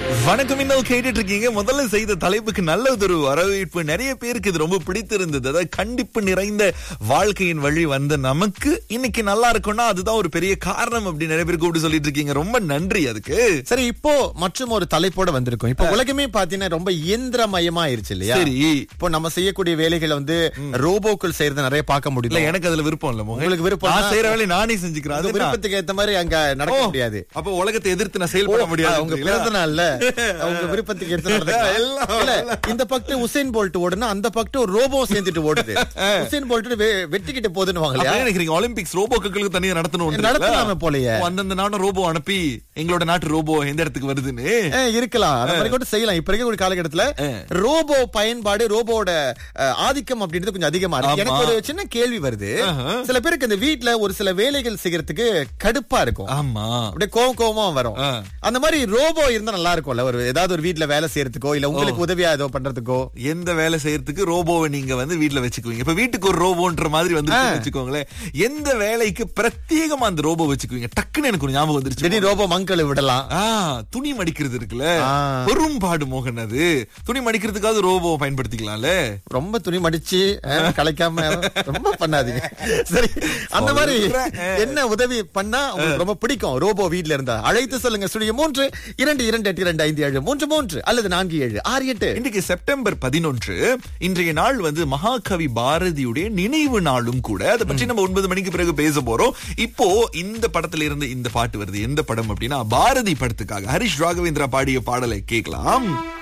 வணக்கம் இன்னும் கேட்டுட்டு இருக்கீங்க முதல்ல செய்த தலைப்புக்கு நல்ல ஒரு வரவேற்பு நிறைய பேருக்கு இது ரொம்ப பிடித்திருந்தது அதாவது கண்டிப்பு நிறைந்த வாழ்க்கையின் வழி வந்த நமக்கு இன்னைக்கு நல்லா இருக்கும்னா அதுதான் ஒரு பெரிய காரணம் அப்படி நிறைய பேர் கூப்பிட்டு சொல்லிட்டு இருக்கீங்க ரொம்ப நன்றி அதுக்கு சரி இப்போ மற்றும் ஒரு தலைப்போட வந்திருக்கோம் இப்போ உலகமே பாத்தீங்கன்னா ரொம்ப இயந்திரமயமா ஆயிருச்சு இல்லையா சரி இப்போ நம்ம செய்யக்கூடிய வேலைகளை வந்து ரோபோக்கள் செய்யறத நிறைய பார்க்க இல்ல முடியல எனக்கு அதுல விருப்பம் இல்ல மோகன். உங்களுக்கு விருப்பம் நான் தான். செய்யற வேலையை நானே செஞ்சுக்கிறேன் உங்க அது நான். விருப்பத்துக்கு ஏத்த மாதிரி அங்க நடக்க ஓ, முடியாது அப்ப உலகத்தை எதிர்த்து நான் செயல்பட முடியாது உங்க பிறந்த நாள்ல உங்க விருப்பத்துக்கு ஏத்த நடந்துக்கலாம். எல்லாம் இல்ல இந்த பக்கத்து உசேன் போல்ட் ஓடுனா அந்த பக்கத்து ஒரு ரோபோ சேர்ந்துட்டு ஓடுது உசேன் போல்ட் வெட்டிக்கிட்டு போகுதுன்னு அப்படியே வாங்கலையா நினைக்கிறீங்க ஒலிம்பிக்ஸ் ரோபோக்களுக்கு தனியா நடத்தணும் நடத்தலாமே போலயே. அந்தந்த நாடும் ரோபோ அனுப்பி எங்களோட நாட்டு ரோபோ எந்த இடத்துக்கு வருதுன்னு ஏ, இருக்கலாம் அந்த மாதிரி கூட செய்யலாம் இப்ப இருக்க ஒரு காலகட்டத்துல ரோபோ பயன்பாடு ரோபோட அஹ், ஆதிக்கம் அப்படின்றது கொஞ்சம் அதிகமா இருக்கு ஆமா. எனக்கு ஒரு சின்ன கேள்வி வருது சில பேருக்கு இந்த வீட்ல ஒரு சில வேலைகள் செய்யறதுக்கு கடுப்பா இருக்கும் ஆமா அப்படியே கோவம் கோவமா வரும் ஆ. அந்த மாதிரி ரோபோ இருந்தா நல்லா இருக்கும்ல ஒரு ஏதாவது ஒரு வீட்ல வேலை செய்யறதுக்கோ இல்ல உங்களுக்கு உதவியா ஏதோ பண்றதுக்கோ எந்த வேலை செய்யறதுக்கு ரோபோவை நீங்க வந்து வீட்ல வச்சுக்குவீங்க இப்ப வீட்டுக்கு ஒரு ரோபோன்ற மாதிரி வந்து வச்சுக்கோங்களேன் எந்த வேலைக்கு பிரத்யேகமா அந்த ரோபோ வச்சுக்குவீங்க டக்குன்னு எனக்கு ஒரு ஞாபகம் வந்துருச்சு திடீர் ரோபோ மங்களை விடலாம் ஆ துணி மடிக்கிறது இருக்குல்ல ஆ. பெரும்பாடு மோகன் அது துணி மடிக்கிறதுக்காவது ரோபோ பயன்படுத்திக்கலாம்ல ரொம்ப துணி மடிச்சு அஹ், கலைக்காம ரொம்ப பண்ணாதீங்க சரி அந்த மாதிரி சொல்றேன். என்ன உதவி பண்ணா உங்களுக்கு ரொம்ப பிடிக்கும் ரோபோ வீட்ல இருந்தா அழைத்து சொல்லுங்க ஸ்டுடியோ மூன்று இரண்டு இரண்டு எட்டு இரண்டு ஐந்து ஏழு மூன்று மூன்று அல்லது நான்கு ஏழு ஆறு எட்டு இன்றைக்கு செப்டம்பர் பதினொன்று இன்றைய நாள் வந்து மகாகவி பாரதியுடைய நினைவு நாளும் கூட அதை பற்றி நம்ம ஒன்பது மணிக்கு பிறகு பேச போறோம் இப்போ இந்த படத்துல இருந்து இந்த பாட்டு வருது எந்த படம் அப்படின்னா பாரதி படத்துக்காக ஹரிஷ் ராகவேந்திரா பாடிய பாடலை கேட்கலாம்